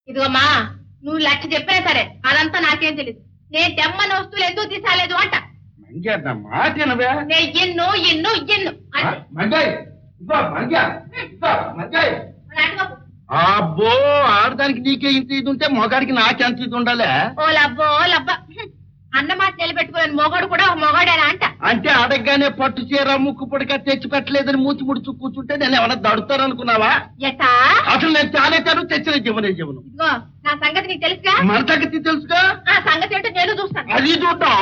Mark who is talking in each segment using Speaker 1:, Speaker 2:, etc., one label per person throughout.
Speaker 1: ఇదిగో మా నువ్వు లక్ష చెప్పినా సరే అదంతా నాకేం తెలియదు నేను తెమ్మని వస్తువులు ఎందుకు తీసాలేదు అంట
Speaker 2: మంగ్యా మాట వినవే
Speaker 1: నేను ఎన్ను ఎన్ను ఎన్ను అంటే
Speaker 2: మంగాయ్ ఇదిగో మంగ్యా ఇదిగో మంగాయ్
Speaker 1: మరి అటువైపు.
Speaker 2: అబ్బో ఆడదానికి నీకే ఇంత ఇది ఉంటే మొగాడికి నాకెంత ఇది ఉండాలి
Speaker 1: ఓ లబ్బో ఓ లబ్బ హ్మ్. అన్నమాట నిలబెట్టుకోలేని మొగడు కూడా ఒక మొగాడేనా అంట
Speaker 2: అంటే అడగగానే పట్టు చీర ముక్కు పొడిక తెచ్చి పెట్టలేదని మూతి ముడుచు కూర్చుంటే నేను ఏమైనా దడుతారనుకున్నావా
Speaker 1: ఎట్టా
Speaker 2: అసలు నేను చాలేతాను తెచ్చిన జీవనే జీవనం
Speaker 1: ఇదిగో నా సంగతి నీకు తెలుసుగా
Speaker 2: మన తగ్గతి తెలుసుగా
Speaker 1: ఆ సంగతి ఏంటో నేను చూస్తాను
Speaker 2: అది చూద్దాం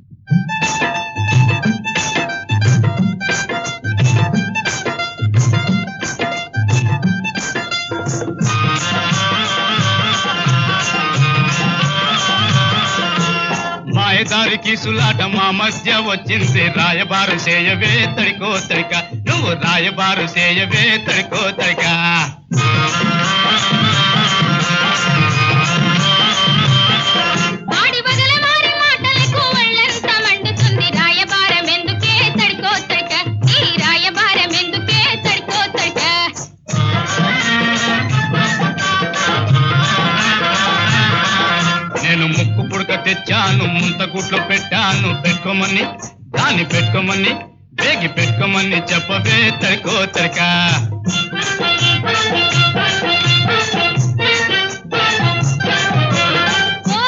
Speaker 3: మాయదారికి సులాట మా మధ్య వచ్చింది రాయబారు చేయవే తడికో తడిక నువ్వు రాయబారు చేయవే తడికో తడిక
Speaker 4: వాడి వగల మారి మాటలకు ఒళ్ళంతా మండుతుంది రాయబారం ఎందుకే తడుకో తడక ఈ రాయబారం ఎందుకే తడుకో తడక
Speaker 3: నేను ముక్కు పుడక తెచ్చాను ముంత గుట్లో పెట్టాను పెట్టుకోమని దాన్ని పెట్టుకోమని బేగి పెట్టుకోమని చెప్పవే తడికో తడిక
Speaker 4: ఓ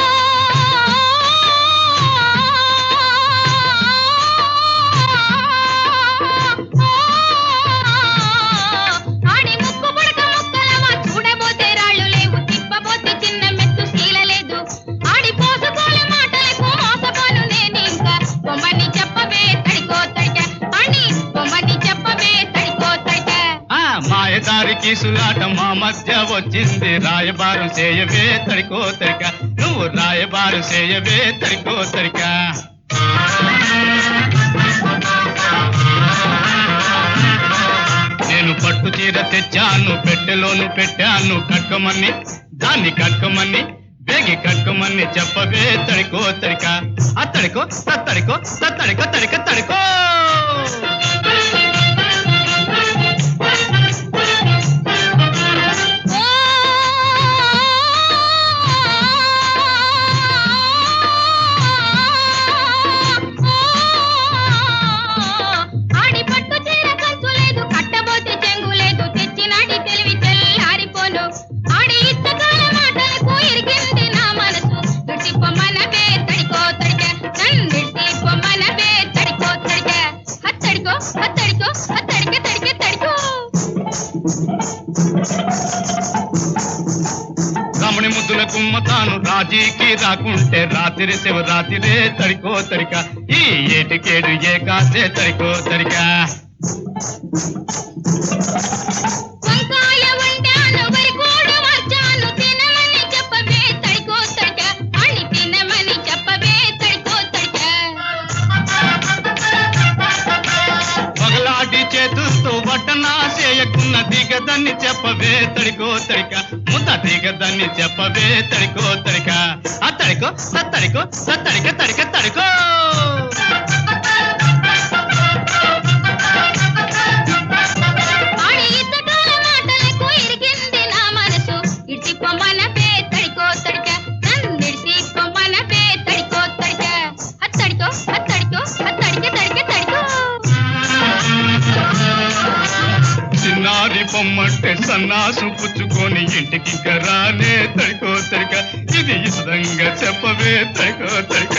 Speaker 4: ఆడి ముక్కు పుడక ముక్కలవా చూడబోతే రాళ్ళు లేవు తిప్పబోతే చిన్న మెత్తు శీల లేదు ఆడి పోసుకోలే మాటలకు మోసపోను నేను ఇంకా బొమ్మని చెప్పవే తడికో తడిక అని బొమ్మని చెప్పవే తడికో తడిక
Speaker 3: ఆ మాయదారికి సులాట మా మధ్య వచ్చింది రాయబారు చేయవే తడికో తడిక నువ్వు రాయబారు చేయవే తడికో తడిక నేను పట్టు చీర తెచ్చాను పెట్టెలోను పెట్టాను కట్టుకోమని దాన్ని కట్టుకోమని బేగి కట్టుకోమని చెప్పవే తడికో తడిక అత్తడికో తత్తడికో తత్తడికో తడిక తడికో
Speaker 4: ఓ ఆడి పట్టు చీర కంచు లేదు కట్టబోతే చెంగు లేదు తెచ్చినాడి తెలివి తెల్లారిపోను ఆడి ఇష్టకాల మాటలకు ఇరిగింది నా మనసు దుడిసి పొమ్మనవే తడికో తడిక నన్నిడిసి పొమ్మనవే తడికో తడిక హత్తడికో హత్తడికో హత్తడిక తడిక తడికో
Speaker 3: రమణి ముద్దుల కుమ్మతాను రాజీకి రాకుంటే రాత్రి శివ రాత్రిరే తడికో తడిక ఈ ఏటికేడు ఏ కాసే తడికో తడిక
Speaker 4: వంకాయ వండాను వరికోడు మార్చాను తినమని చెప్పవే తడికో తడిక అని తినమని చెప్పవే తడికో తడిక
Speaker 3: పగలాటి చేతులతో వడ్డనా చేయకున్న దిగదని చెప్పవే తడికో తడిక ముద్ద దిగదని చెప్పవే తడికో తడిక ఆ తడికో తత్తడికో తత్తడిక తడిక తడికో
Speaker 4: ఆడి ఇద్దటాల మాటలకు ఇరిగింది నా మనసు ఇడిసి పొమ్మనవే తడికో తడిక నన్నిడిసి పొమ్మనవే తడికో తడిక అత్తడికో అత్తడికో అత్తడిక తడిక తడికో
Speaker 3: చిన్నారి పొమ్మంటే సన్నాసు పుచ్చుకొని ఇంటికి రానే తడికో తడిక ఇది ఇసంగా చెప్పవే తడికో తడిక